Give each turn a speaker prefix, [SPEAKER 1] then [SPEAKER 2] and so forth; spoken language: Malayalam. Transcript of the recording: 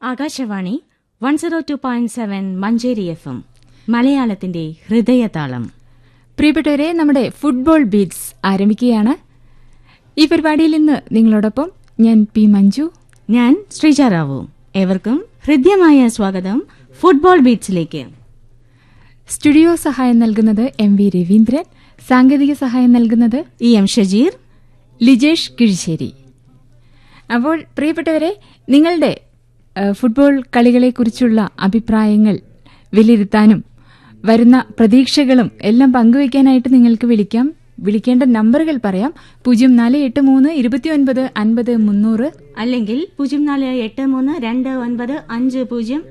[SPEAKER 1] Akashvani one zero two point seven Manjeri F M മലയാളത്തിന്റെ ഹൃദയതാളം
[SPEAKER 2] പ്രിയപ്പെട്ടവരെ നമ്മുടെ ഫുട്ബോൾ ബീറ്റ്സ് ആരംഭിക്കുകയാണ് ഈ പരിപാടിയിൽ ഇന്ന് നിങ്ങളോടൊപ്പം ഞാൻ പി മഞ്ജു
[SPEAKER 1] ഞാൻ ശ്രീജ റാവു ഏവർക്കും ഹൃദ്യമായ സ്വാഗതം ഫുട്ബോൾ ബീറ്റ്സിലേക്ക്
[SPEAKER 2] സ്റ്റുഡിയോ സഹായം നൽകുന്നത് എം വി രവീന്ദ്രൻ സാങ്കേതിക സഹായം നൽകുന്നത്
[SPEAKER 1] ഇ എം ഷജീർ
[SPEAKER 2] ലിജേഷ് കിഴിശ്ശേരി അപ്പോൾ പ്രിയപ്പെട്ടവരെ നിങ്ങളുടെ ഏഹ്, ഫുട്ബോൾ കളികളെക്കുറിച്ചുള്ള അഭിപ്രായങ്ങൾ വിലയിരുത്താനും വരുന്ന പ്രതീക്ഷകളും എല്ലാം പങ്കുവയ്ക്കാനായിട്ട് നിങ്ങൾക്ക് വിളിക്കാം വിളിക്കേണ്ട നമ്പറുകൾ പറയാം പൂജ്യം നാല് എട്ട് മൂന്ന് ഇരുപത്തിയൊൻപത് അൻപത് മുന്നൂറ്
[SPEAKER 1] അല്ലെങ്കിൽ പൂജ്യം നാല് എട്ട് മൂന്ന് രണ്ട് ഒൻപത് അഞ്ച് പൂജ്യം